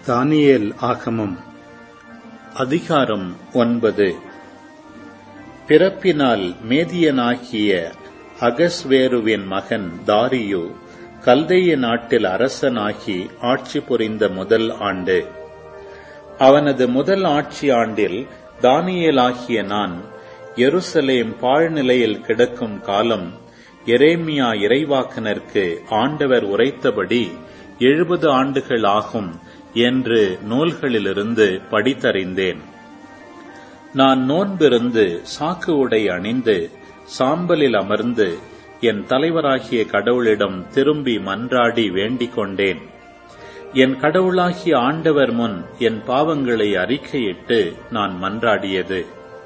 தானியேல் ஆகமம் அதிகாரம் ஒன்பது பிறப்பினால் மேதியனாகிய அகஸ்வேருவின் மகன் தாரியு கல்தேய நாட்டில் அரசனாகி ஆட்சி புரிந்த முதல் ஆண்டு அவனது முதல் ஆட்சி ஆண்டில் தானியேலாகிய நான் எருசலேம் பாழ்நிலையில் கிடக்கும் காலம் எரேமியா இறைவாக்கனருக்கு ஆண்டவர் உரைத்தபடி எழுபது ஆண்டுகள் ஆகும் என்று நூல்களிலிருந்து படித்தறிந்தேன் நான் நோன்பிருந்து சாக்கு உடை அணிந்து சாம்பலில் அமர்ந்து என் தலைவராகிய கடவுளிடம் திரும்பி மன்றாடி வேண்டிக் கொண்டேன் என் கடவுளாகிய ஆண்டவர் முன் என் பாவங்களை அறிக்கையிட்டு நான் மன்றாடியது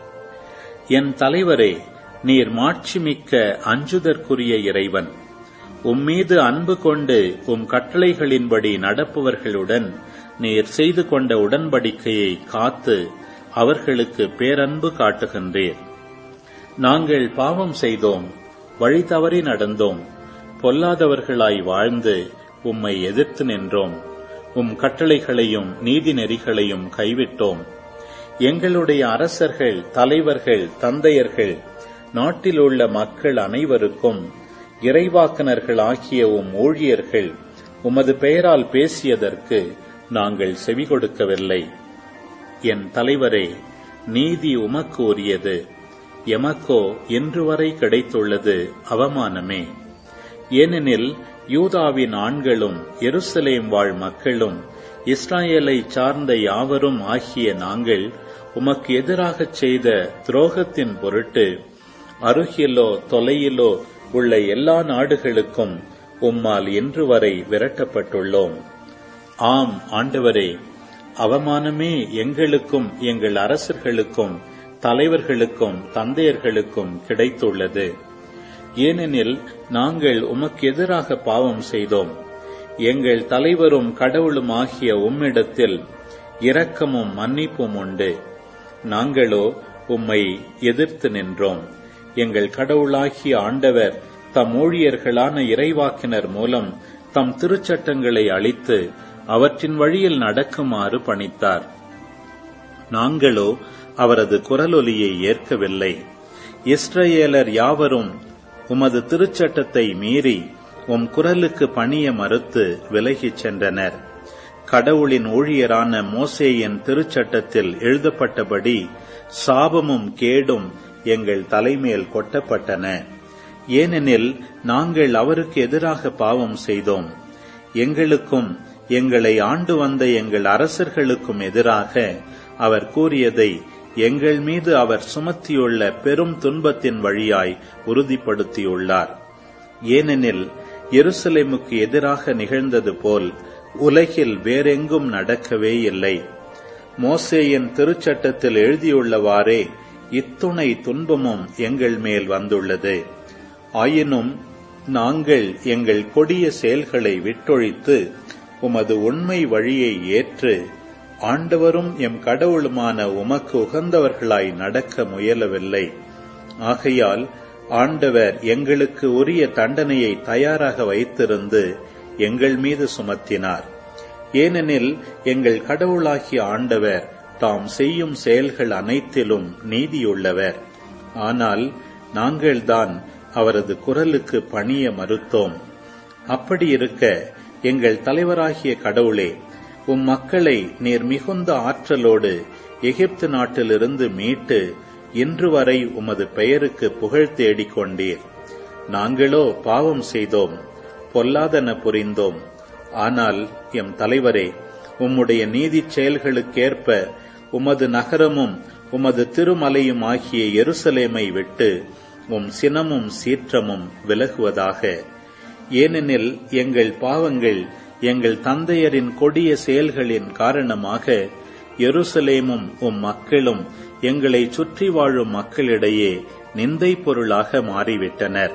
என் தலைவரே நீர் மாட்சிமிக்க அஞ்சுதற்குரிய இறைவன் உம்மீது அன்பு கொண்டு உம் கட்டளைகளின்படி நடப்பவர்களுடன் நீர் செய்து கொண்ட உடன்படிக்கையை காத்து அவர்களுக்கு பேரன்பு காட்டுகின்றீர் நாங்கள் பாவம் செய்தோம் வழி தவறி நடந்தோம் பொல்லாதவர்களாய் வாழ்ந்து உம்மை எதிர்த்து நின்றோம் உம் கட்டளைகளையும் நீதி நெறிகளையும் கைவிட்டோம் எங்களுடைய அரசர்கள் தலைவர்கள் தந்தையர்கள் நாட்டில் உள்ள மக்கள் அனைவருக்கும் இறைவாக்கனர்கள் ஆகிய உம் ஊழியர்கள் உமது பெயரால் பேசியதற்கு நாங்கள் செவி கொடுக்கவில்லை என் தலைவரே நீதி உமக்கு உரியது எமக்கோ இன்று வரை கிடைத்துள்ளது அவமானமே ஏனெனில் யூதாவின் ஆண்களும் எருசலேம் வாழ் மக்களும் இஸ்ராயேலை சார்ந்த யாவரும் ஆகிய நாங்கள் உமக்கு எதிராகச் செய்த துரோகத்தின் பொருட்டு அருகிலோ தொலையிலோ உள்ள எல்லா நாடுகளுக்கும் உம்மால் இன்று வரை விரட்டப்பட்டுள்ளோம் ஆம் ஆண்டவரே அவமானமே எங்களுக்கும் எங்கள் அரசர்களுக்கும் தலைவர்களுக்கும் தந்தையர்களுக்கும் கிடைத்துள்ளது ஏனெனில் நாங்கள் உமக்கு எதிராக பாவம் செய்தோம் எங்கள் தலைவரும் கடவுளும் ஆகிய உம்மிடத்தில் இரக்கமும் மன்னிப்பும் உண்டு நாங்களோ உம்மை எதிர்த்து நின்றோம் எங்கள் கடவுளாகிய ஆண்டவர் தம் ஊழியர்களான இறைவாக்கினர் மூலம் தம் திருச்சட்டங்களை அளித்து அவற்றின் வழியில் நடக்குமாறு பணித்தார் நாங்களோ அவரது குரலொலியை ஏற்கவில்லை இஸ்ரேலர் யாவரும் உமது திருச்சட்டத்தை மீறி உம் குரலுக்கு பணிய மறுத்து விலகிச் சென்றனர் கடவுளின் ஊழியரான மோசேயின் திருச்சட்டத்தில் எழுதப்பட்டபடி சாபமும் கேடும் எங்கள் தலைமேல் கொட்டப்பட்டன ஏனெனில் நாங்கள் அவருக்கு எதிராக பாவம் செய்தோம் எங்களுக்கும் எங்களை ஆண்டு வந்த எங்கள் அரசர்களுக்கும் எதிராக அவர் கூறியதை எங்கள் மீது அவர் சுமத்தியுள்ள பெரும் துன்பத்தின் வழியாய் உறுதிப்படுத்தியுள்ளார் ஏனெனில் எருசலேமுக்கு எதிராக நிகழ்ந்தது போல் உலகில் வேறெங்கும் நடக்கவே இல்லை மோசேயின் திருச்சட்டத்தில் எழுதியுள்ளவாறே இத்துணை துன்பமும் எங்கள் மேல் வந்துள்ளது ஆயினும் நாங்கள் எங்கள் கொடிய செயல்களை விட்டொழித்து உமது உண்மை வழியை ஏற்று ஆண்டவரும் எம் கடவுளுமான உமக்கு உகந்தவர்களாய் நடக்க முயலவில்லை ஆகையால் ஆண்டவர் எங்களுக்கு உரிய தண்டனையை தயாராக வைத்திருந்து எங்கள் மீது சுமத்தினார் ஏனெனில் எங்கள் கடவுளாகிய ஆண்டவர் தாம் செய்யும் செயல்கள் அனைத்திலும் நீதியுள்ளவர் ஆனால் நாங்கள்தான் அவரது குரலுக்கு பணிய மறுத்தோம் அப்படி இருக்க எங்கள் தலைவராகிய கடவுளே உம் மக்களை நீர் மிகுந்த ஆற்றலோடு எகிப்து நாட்டிலிருந்து மீட்டு இன்று வரை உமது பெயருக்கு புகழ் தேடிக் கொண்டீர் நாங்களோ பாவம் செய்தோம் பொல்லாதன புரிந்தோம் ஆனால் எம் தலைவரே உம்முடைய நீதி செயல்களுக்கேற்ப உமது நகரமும் உமது திருமலையும் ஆகிய எருசலேமை விட்டு உம் சினமும் சீற்றமும் விலகுவதாக ஏனெனில் எங்கள் பாவங்கள் எங்கள் தந்தையரின் கொடிய செயல்களின் காரணமாக எருசலேமும் உம் மக்களும் எங்களை சுற்றி வாழும் மக்களிடையே நிந்தை பொருளாக மாறிவிட்டனர்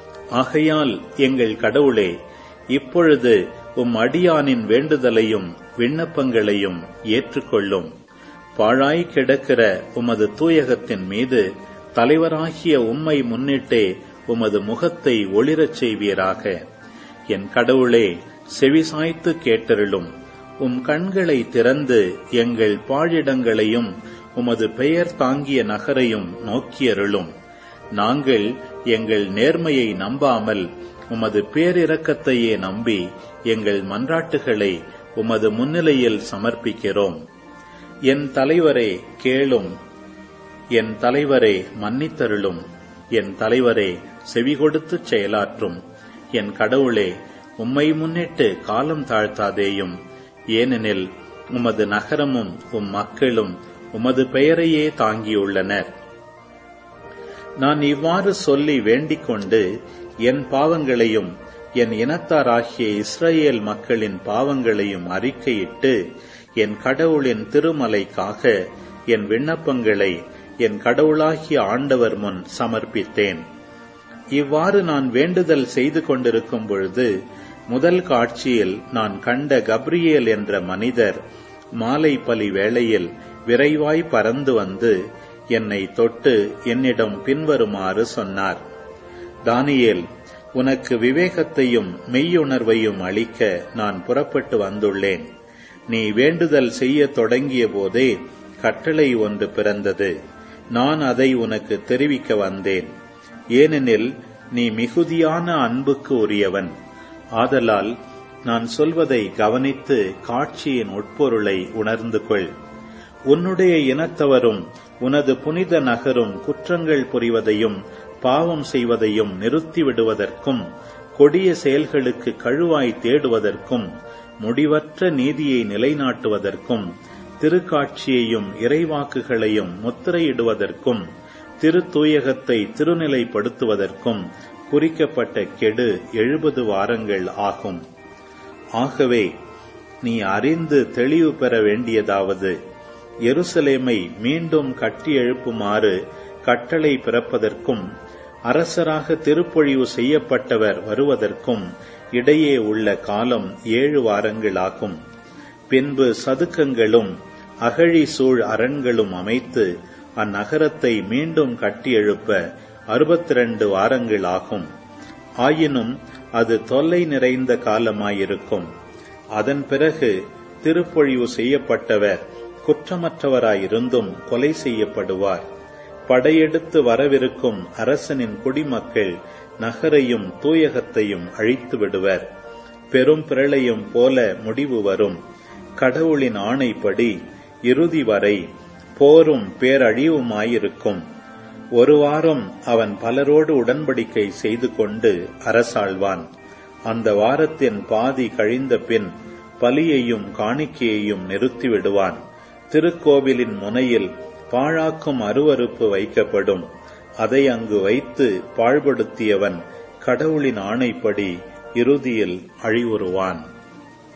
ஆகையால் எங்கள் கடவுளே இப்பொழுது உம் அடியானின் வேண்டுதலையும் விண்ணப்பங்களையும் ஏற்றுக்கொள்ளும் பாழாய் கிடக்கிற உமது தூயகத்தின் மீது தலைவராகிய உம்மை முன்னிட்டே உமது முகத்தை ஒளிரச் செய்வீராக என் கடவுளே செவிசாய்த்து கேட்டருளும் உம் கண்களை திறந்து எங்கள் பாழிடங்களையும் உமது பெயர் தாங்கிய நகரையும் நோக்கியருளும் நாங்கள் எங்கள் நேர்மையை நம்பாமல் உமது பேரிரக்கத்தையே நம்பி எங்கள் மன்றாட்டுகளை உமது முன்னிலையில் சமர்ப்பிக்கிறோம் என் தலைவரே கேளும் என் தலைவரே மன்னித்தருளும் என் தலைவரே செவிகொடுத்துச் செயலாற்றும் என் கடவுளே உம்மை முன்னிட்டு காலம் தாழ்த்தாதேயும் ஏனெனில் உமது நகரமும் உம் மக்களும் உமது பெயரையே தாங்கியுள்ளனர் நான் இவ்வாறு சொல்லி வேண்டிக் கொண்டு என் பாவங்களையும் என் இனத்தாராகிய இஸ்ரேல் மக்களின் பாவங்களையும் அறிக்கையிட்டு என் கடவுளின் திருமலைக்காக என் விண்ணப்பங்களை என் கடவுளாகிய ஆண்டவர் முன் சமர்ப்பித்தேன் இவ்வாறு நான் வேண்டுதல் செய்து கொண்டிருக்கும் பொழுது முதல் காட்சியில் நான் கண்ட கப்ரியேல் என்ற மனிதர் மாலை பலி வேளையில் விரைவாய் பறந்து வந்து என்னை தொட்டு என்னிடம் பின்வருமாறு சொன்னார் தானியேல் உனக்கு விவேகத்தையும் மெய்யுணர்வையும் அளிக்க நான் புறப்பட்டு வந்துள்ளேன் நீ வேண்டுதல் செய்ய தொடங்கிய போதே கட்டளை ஒன்று பிறந்தது நான் அதை உனக்கு தெரிவிக்க வந்தேன் ஏனெனில் நீ மிகுதியான அன்புக்கு உரியவன் ஆதலால் நான் சொல்வதை கவனித்து காட்சியின் உட்பொருளை உணர்ந்து கொள் உன்னுடைய இனத்தவரும் உனது புனித நகரும் குற்றங்கள் புரிவதையும் பாவம் செய்வதையும் நிறுத்திவிடுவதற்கும் கொடிய செயல்களுக்கு கழுவாய் தேடுவதற்கும் முடிவற்ற நீதியை நிலைநாட்டுவதற்கும் திருக்காட்சியையும் இறைவாக்குகளையும் முத்திரையிடுவதற்கும் திருத்தூயகத்தை திருநிலைப்படுத்துவதற்கும் குறிக்கப்பட்ட கெடு எழுபது வாரங்கள் ஆகும் ஆகவே நீ அறிந்து தெளிவு பெற வேண்டியதாவது எருசலேமை மீண்டும் கட்டி எழுப்புமாறு கட்டளை பிறப்பதற்கும் அரசராக திருப்பொழிவு செய்யப்பட்டவர் வருவதற்கும் இடையே உள்ள காலம் ஏழு வாரங்களாகும் பின்பு சதுக்கங்களும் அகழி சூழ் அரண்களும் அமைத்து அந்நகரத்தை மீண்டும் கட்டி எழுப்ப அறுபத்தி ரெண்டு வாரங்கள் ஆகும் ஆயினும் அது தொல்லை நிறைந்த காலமாயிருக்கும் அதன் பிறகு திருப்பொழிவு செய்யப்பட்டவர் குற்றமற்றவராயிருந்தும் கொலை செய்யப்படுவார் படையெடுத்து வரவிருக்கும் அரசனின் குடிமக்கள் நகரையும் தூயகத்தையும் அழித்து விடுவர் பெரும் பிரளயம் போல முடிவு வரும் கடவுளின் ஆணைப்படி இறுதி வரை போரும் பேரழிவுமாயிருக்கும் ஒரு வாரம் அவன் பலரோடு உடன்படிக்கை செய்து கொண்டு அரசாழ்வான் அந்த வாரத்தின் பாதி கழிந்த பின் பலியையும் காணிக்கையையும் நிறுத்திவிடுவான் திருக்கோவிலின் முனையில் பாழாக்கும் அருவறுப்பு வைக்கப்படும் அதை அங்கு வைத்து பாழ்படுத்தியவன் கடவுளின் ஆணைப்படி இறுதியில் அழிவுறுவான்